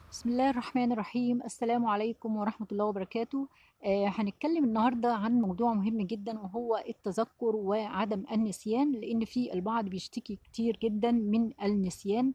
بسم الله الرحمن الرحيم السلام عليكم ورحمة الله وبركاته آه هنتكلم النهاردة عن موضوع مهم جدا وهو التذكر وعدم النسيان لأن في البعض بيشتكي كتير جدا من النسيان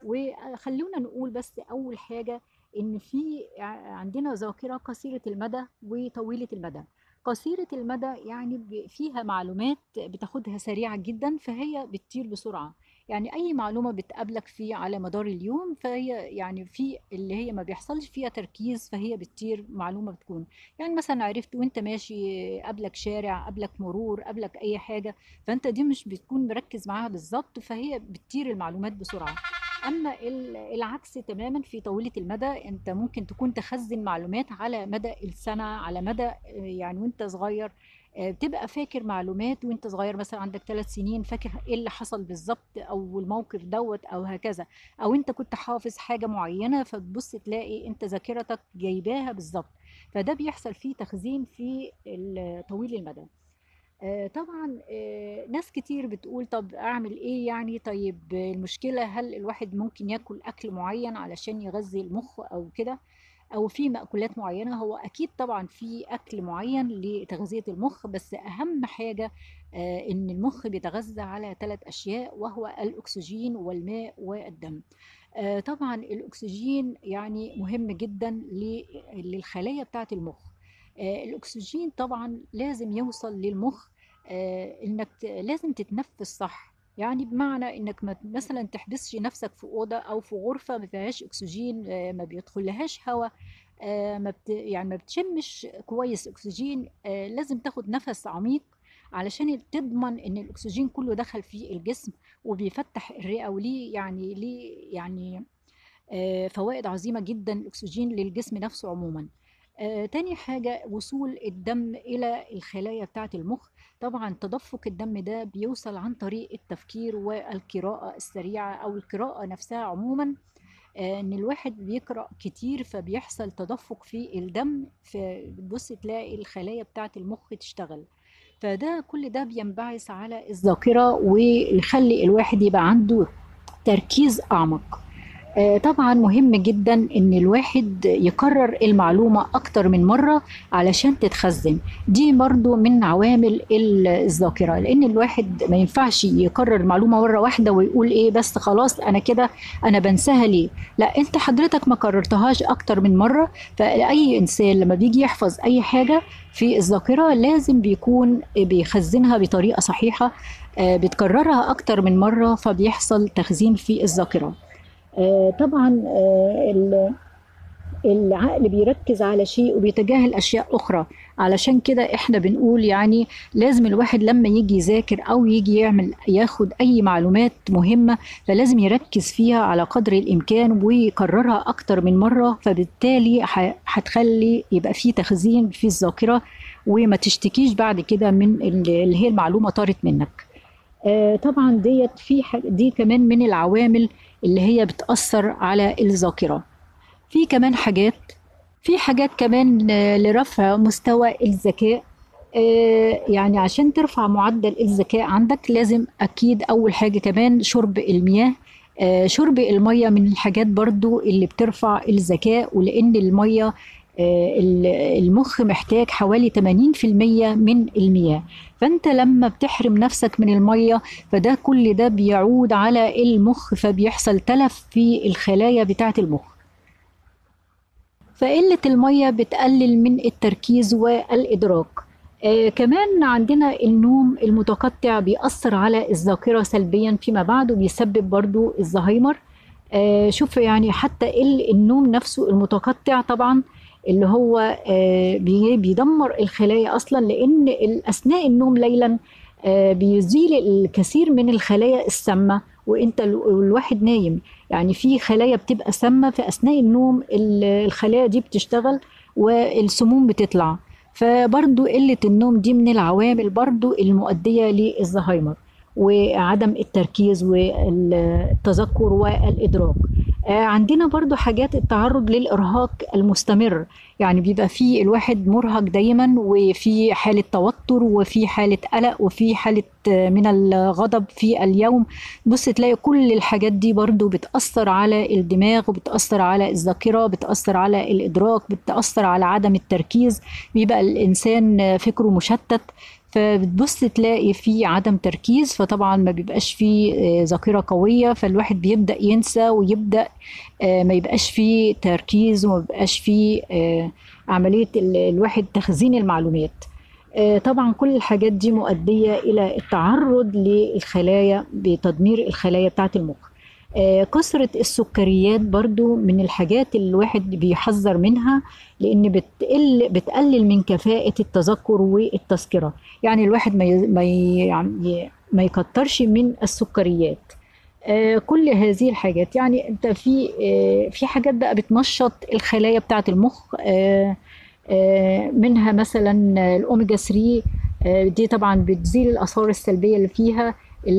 وخلونا نقول بس أول حاجة إن في ع- عندنا ذاكرة قصيرة المدى وطويلة المدى قصيرة المدى يعني ب- فيها معلومات بتاخدها سريعة جدا فهي بتطير بسرعة يعني أي معلومة بتقابلك في على مدار اليوم فهي يعني في اللي هي ما بيحصلش فيها تركيز فهي بتطير معلومة بتكون يعني مثلا عرفت وانت ماشي قابلك شارع قابلك مرور قابلك أي حاجة فانت دي مش بتكون مركز معاها بالظبط فهي بتطير المعلومات بسرعة أما ال- العكس تماما في طويلة المدى أنت ممكن تكون تخزن معلومات على مدى السنة على مدى آه، يعني وأنت صغير آه، بتبقى فاكر معلومات وانت صغير مثلا عندك ثلاث سنين فاكر ايه اللي حصل بالظبط او الموقف دوت او هكذا او انت كنت حافظ حاجة معينة فتبص تلاقي انت ذاكرتك جايباها بالظبط فده بيحصل فيه تخزين في ال- طويل المدى آه، طبعا آه، ناس كتير بتقول طب اعمل ايه يعني طيب آه، المشكلة هل الواحد ممكن ياكل اكل معين علشان يغذي المخ او كده او في مأكولات معينة هو اكيد طبعا في اكل معين لتغذية المخ بس اهم حاجة آه، ان المخ بيتغذى على ثلاث اشياء وهو الاكسجين والماء والدم آه، طبعا الاكسجين يعني مهم جدا ل- للخلايا بتاعة المخ آه، الاكسجين طبعا لازم يوصل للمخ آه، انك ت- لازم تتنفس صح يعني بمعنى انك ما مثلا تحبسش نفسك في اوضه او في غرفه ما فيهاش اكسجين آه، ما بيدخلهاش هواء آه، ما بت يعني ما بتشمش كويس اكسجين آه، لازم تاخد نفس عميق علشان تضمن ان الاكسجين كله دخل في الجسم وبيفتح الرئه وليه يعني ليه يعني آه، فوائد عظيمة جدا الأكسجين للجسم نفسه عموما آه، تاني حاجة وصول الدم إلى الخلايا بتاعة المخ طبعا تدفق الدم ده بيوصل عن طريق التفكير والقراءة السريعة أو القراءة نفسها عموما آه، إن الواحد بيقرأ كتير فبيحصل تدفق في الدم فبتبص تلاقي الخلايا بتاعة المخ تشتغل فده كل ده بينبعث على الذاكرة ويخلي الواحد يبقى عنده تركيز أعمق آه، طبعا مهم جدا ان الواحد يكرر المعلومة اكتر من مرة علشان تتخزن دي برضو من عوامل ال- الذاكرة لان الواحد ما ينفعش يكرر المعلومة مرة واحدة ويقول ايه بس خلاص انا كده انا بنساها ليه لا انت حضرتك ما كررتهاش اكتر من مرة فاي انسان لما بيجي يحفظ اي حاجة في الذاكرة لازم بيكون بيخزنها بطريقة صحيحة آه، بتكررها اكتر من مرة فبيحصل تخزين في الذاكرة آه، طبعا آه، ال- العقل بيركز على شيء وبيتجاهل أشياء أخرى علشان كده إحنا بنقول يعني لازم الواحد لما يجي يذاكر أو يجي يعمل ياخد أي معلومات مهمة فلازم يركز فيها على قدر الإمكان ويكررها أكتر من مرة فبالتالي ح- هتخلي يبقى في تخزين في الذاكرة وما تشتكيش بعد كده من اللي هي المعلومة طارت منك آه، طبعا ديت في ح- دي كمان من العوامل اللي هي بتأثر على الذاكرة في كمان حاجات في حاجات كمان آه، لرفع مستوى الذكاء آه، يعني عشان ترفع معدل الذكاء عندك لازم أكيد أول حاجة كمان شرب المياه آه، شرب المية من الحاجات برضو اللي بترفع الذكاء ولأن المية آه، ال- المخ محتاج حوالي 80% من المياه فأنت لما بتحرم نفسك من المية فده كل ده بيعود على المخ فبيحصل تلف في الخلايا بتاعة المخ فقلة المية بتقلل من التركيز والإدراك آه كمان عندنا النوم المتقطع بيأثر على الذاكرة سلبيا فيما بعد وبيسبب برضو الزهايمر آه شوف يعني حتى ال- النوم نفسه المتقطع طبعا اللي هو آه بي- بيدمر الخلايا أصلا لأن ال- أثناء النوم ليلا آه بيزيل الكثير من الخلايا السامة وانت ال- الواحد نايم يعني في خلايا بتبقى سامة في أثناء النوم ال- الخلايا دي بتشتغل والسموم بتطلع فبرضو قلة النوم دي من العوامل برضو المؤدية للزهايمر وعدم التركيز والتذكر والإدراك آه، عندنا برضو حاجات التعرض للإرهاق المستمر يعني بيبقى في الواحد مرهق دايما وفي حالة توتر وفي حالة قلق وفي حالة آه، من الغضب في اليوم بص تلاقي كل الحاجات دي برضو بتأثر على الدماغ وبتأثر على الذاكرة بتأثر على الإدراك بتأثر على عدم التركيز بيبقى الإنسان فكره مشتت فبتبص تلاقي في عدم تركيز فطبعا ما بيبقاش في آه، ذاكرة قوية فالواحد بيبدأ ينسى ويبدأ آه، ما يبقاش فيه تركيز وما بيبقاش فيه آه، عملية ال- الواحد تخزين المعلومات آه، طبعا كل الحاجات دي مؤدية إلى التعرض للخلايا بتدمير الخلايا بتاعة المخ آه، كثرة السكريات برضو من الحاجات اللي الواحد بيحذر منها لأن بتقل بتقلل من كفاءة التذكر والتذكرة يعني الواحد ما ي- ما ي- يعني ما يكترش من السكريات آه، كل هذه الحاجات يعني انت في آه، في حاجات بقى بتنشط الخلايا بتاعة المخ آه، آه، منها مثلا الاوميجا 3 آه، دي طبعا بتزيل الاثار السلبيه اللي فيها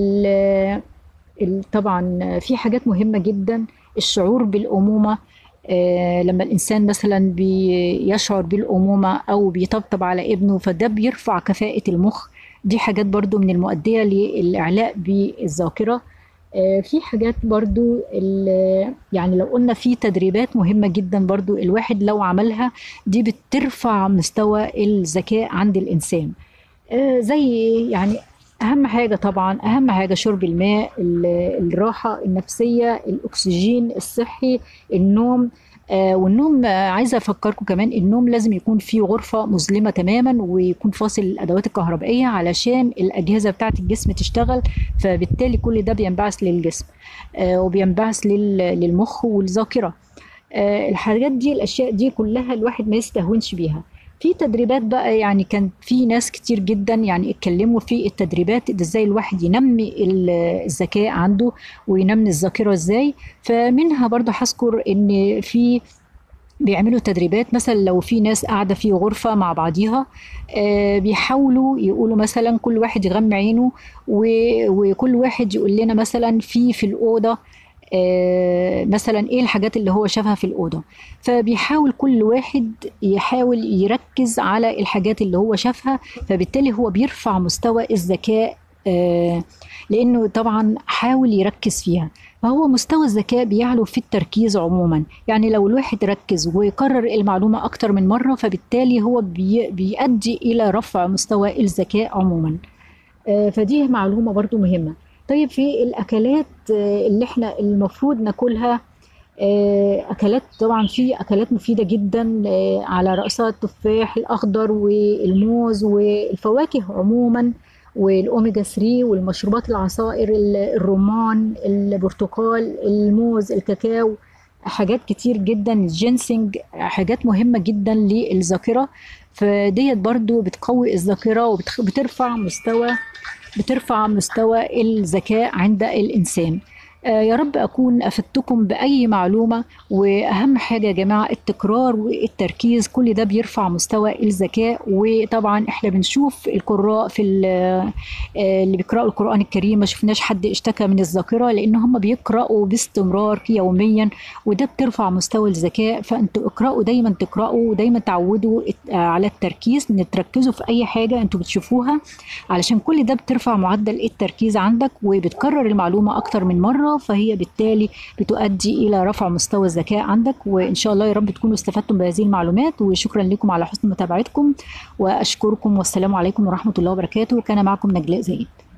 ال- ال- طبعا في حاجات مهمه جدا الشعور بالامومه آه، لما الانسان مثلا بيشعر بالامومه او بيطبطب على ابنه فده بيرفع كفاءه المخ دي حاجات برضو من المؤديه للاعلاء بالذاكره آه، في حاجات برضو ال- يعني لو قلنا في تدريبات مهمة جدا برضو الواحد لو عملها دي بترفع مستوى الذكاء عند الإنسان آه، زي يعني أهم حاجة طبعا أهم حاجة شرب الماء ال- الراحة النفسية الأكسجين الصحي النوم آه، والنوم آه، عايزة أفكركم كمان النوم لازم يكون في غرفة مظلمة تماما ويكون فاصل الأدوات الكهربائية علشان الأجهزة بتاعة الجسم تشتغل فبالتالي كل ده بينبعث للجسم آه، وبينبعث لل- للمخ والذاكرة آه، الحاجات دي الاشياء دي كلها الواحد ما يستهونش بيها في تدريبات بقى يعني كان في ناس كتير جدا يعني اتكلموا في التدريبات ده ازاي الواحد ينمي ال- الذكاء عنده وينمي الذاكرة ازاي فمنها برضه هذكر ان في بيعملوا تدريبات مثلا لو في ناس قاعدة في غرفة مع بعضيها آه، بيحاولوا يقولوا مثلا كل واحد يغمي عينه و- وكل واحد يقول لنا مثلا في في الأوضة آه، مثلا ايه الحاجات اللي هو شافها في الأوضة فبيحاول كل واحد يحاول يركز على الحاجات اللي هو شافها فبالتالي هو بيرفع مستوى الذكاء آه، لأنه طبعا حاول يركز فيها فهو مستوى الذكاء بيعلو في التركيز عموما يعني لو الواحد ركز ويكرر المعلومة أكتر من مرة فبالتالي هو بي بيؤدي إلى رفع مستوى الذكاء عموما آه، فدي معلومة برضو مهمة طيب في الأكلات آه، اللي احنا المفروض ناكلها آه، أكلات طبعا في أكلات مفيدة جدا آه، على رأسها التفاح الأخضر والموز والفواكه عموما والأوميجا 3 والمشروبات العصائر ال- الرمان البرتقال الموز الكاكاو حاجات كتير جدا الجينسينج حاجات مهمة جدا للذاكرة فديت برضو بتقوي الذاكرة وبترفع مستوى بترفع مستوى الذكاء عند الإنسان آه، يا رب أكون أفدتكم بأي معلومة وأهم حاجة يا جماعة التكرار والتركيز كل ده بيرفع مستوى الذكاء وطبعا احنا بنشوف القراء في ال- آه، اللي بيقرأوا القرآن الكريم ما شفناش حد اشتكى من الذاكرة لأن هم بيقرأوا باستمرار يوميا وده بترفع مستوى الذكاء فانتوا اقرأوا دايما تقرأوا ودايما تعودوا الت- على التركيز ان تركزوا في أي حاجة انتوا بتشوفوها علشان كل ده بترفع معدل التركيز عندك وبتكرر المعلومة أكتر من مرة فهي بالتالي بتؤدي إلى رفع مستوى الذكاء عندك وإن شاء الله يا رب تكونوا استفدتم بهذه المعلومات وشكرا لكم على حسن متابعتكم وأشكركم والسلام عليكم ورحمة الله وبركاته كان معكم نجلاء زايد